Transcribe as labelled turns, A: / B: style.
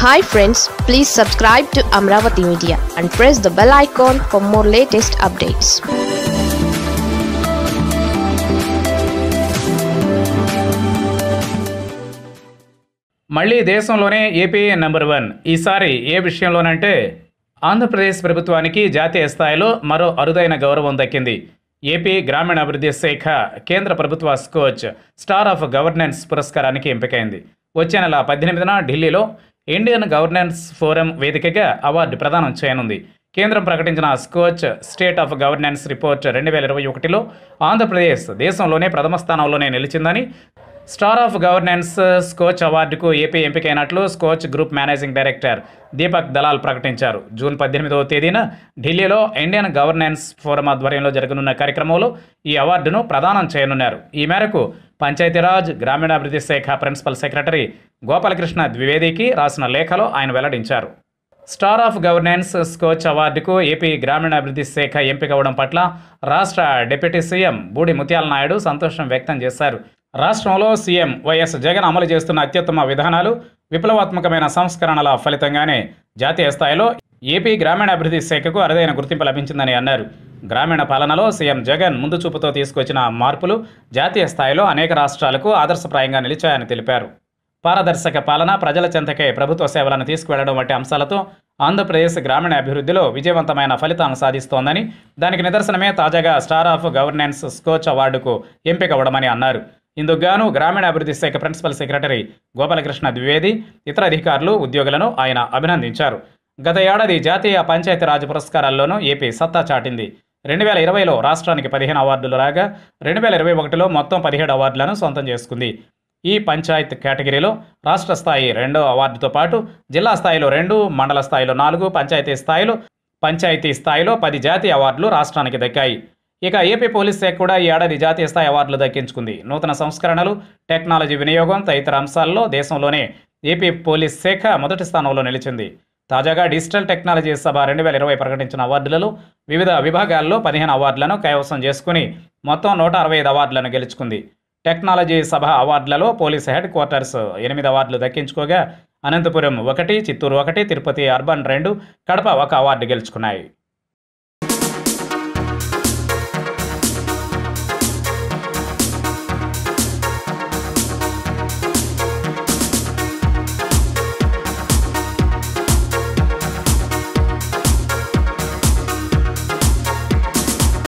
A: hi friends please subscribe to Amaravati media and press the bell icon for more latest updates
B: మళ్ళీ దేశంలోనే AP number one ఈసారి ఏ విషయంలోనంటే ఆంధ్రప్రదేశ్ ప్రభుత్వానికి జాతీయ స్థాయిలో మరో అరుదైన గౌరవం దక్కింది ఏపీ గ్రామీణాభివృద్ధి శాఖ కేంద్ర ప్రభుత్వ స్కోచ్ స్టార్ ఆఫ్ గవర్నెన్స్ పురస్కారానికి ఎంపికైంది వచ్చే నెల పద్దెనిమిదిన ఢిల్లీలో ఇండియన్ గవర్నెన్స్ ఫోరం వేదికగా అవార్డు ప్రదానం చేయనుంది కేంద్రం ప్రకటించిన Skoch state of governance report రెండు వేల ఇరవై ఒకటిలో ఆంధ్రప్రదేశ్ దేశంలోనే ప్రథమ స్థానంలోనే నిలిచిందని స్టార్ ఆఫ్ గవర్నెన్స్ స్కోచ్ అవార్డుకు ఏపీ ఎంపికైనట్లు Skoch group managing director Deepak Dalal ప్రకటించారు జూన్ పద్దెనిమిదవ తేదీన ఢిల్లీలో ఇండియన్ గవర్నెన్స్ ఫోరం ఆధ్వర్యంలో జరగనున్న కార్యక్రమంలో ఈ అవార్డును ప్రదానం చేయనున్నారు ఈ మేరకు పంచాయతీరాజ్ గ్రామీణాభివృద్ధి శాఖ ప్రిన్సిపల్ సెక్రటరీ గోపాలకృష్ణ ద్వివేదికి రాసిన లేఖలో ఆయన వెల్లడించారు స్టార్ ఆఫ్ గవర్నెన్స్ స్కోచ్ అవార్డుకు ఏపీ గ్రామీణాభివృద్ధి శాఖ ఎంపికవడం పట్ల రాష్ట్ర డిప్యూటీ సీఎం బూడి ముత్యాల నాయుడు సంతోషం వ్యక్తం చేశారు రాష్ట్రంలో సీఎం వైఎస్ జగన్ అమలు చేస్తున్న అత్యుత్తమ విధానాలు విప్లవాత్మకమైన సంస్కరణల ఫలితంగానే జాతీయ స్థాయిలో ఏపీ గ్రామీణాభివృద్ధి శాఖకు అరుదైన గుర్తింపు లభించిందని అన్నారు గ్రామీణ పాలనలో సీఎం జగన్ ముందు చూపుతో తీసుకొచ్చిన మార్పులు జాతీయ స్థాయిలో అనేక రాష్ట్రాలకు ఆదర్శప్రాయంగా నిలిచాయని తెలిపారు పారదర్శక పాలన ప్రజల చెంతకే ప్రభుత్వ సేవలను తీసుకువెళ్లడం వంటి అంశాలతో ఆంధ్రప్రదేశ్ గ్రామీణ అభివృద్ధిలో విజయవంతమైన ఫలితాలను సాధిస్తోందని దానికి నిదర్శనమే తాజాగా స్టార్ ఆఫ్ గవర్నెన్స్ స్కోచ్ అవార్డుకు ఎంపికవ్వడమని అన్నారు ఇందుకుగాను గ్రామీణాభివృద్ధి శాఖ ప్రిన్సిపల్ సెక్రటరీ గోపాలకృష్ణ ద్వివేది ఇతర అధికారులు ఉద్యోగులను ఆయన అభినందించారు గత ఏడాది జాతీయ పంచాయతీరాజ్ పురస్కారాల్లోనూ ఏపీ సత్తా చాటింది రెండు వేల ఇరవైలో రాష్ట్రానికి పదిహేను అవార్డులు రాగా రెండు వేల ఇరవై ఒకటిలో మొత్తం పదిహేడు అవార్డులను సొంతం చేసుకుంది ఈ పంచాయత్ కేటగిరీలో రాష్ట్ర స్థాయి రెండో అవార్డుతో పాటు జిల్లా స్థాయిలో రెండు మండల స్థాయిలో నాలుగు పంచాయతీ స్థాయిలో పంచాయతీ స్థాయిలో పది జాతీయ అవార్డులు రాష్ట్రానికి దక్కాయి ఇక ఏపీ పోలీస్ శాఖ కూడా ఈ ఏడాది జాతీయ స్థాయి అవార్డులు దక్కించుకుంది నూతన సంస్కరణలు టెక్నాలజీ వినియోగం తదితర అంశాల్లో దేశంలోనే ఏపీ పోలీస్ శాఖ మొదటి స్థానంలో నిలిచింది తాజాగా డిజిటల్ టెక్నాలజీ సభ రెండు వేల ఇరవై ప్రకటించిన అవార్డులలో వివిధ విభాగాల్లో పదిహేను అవార్డులను కైవసం చేసుకుని మొత్తం నూట అరవై ఐదు అవార్డులను గెలుచుకుంది టెక్నాలజీ సభ అవార్డులలో పోలీస్ హెడ్ క్వార్టర్స్ ఎనిమిది అవార్డులు దక్కించుకోగా అనంతపురం ఒకటి చిత్తూరు ఒకటి తిరుపతి అర్బన్ రెండు కడప ఒక అవార్డు గెలుచుకున్నాయి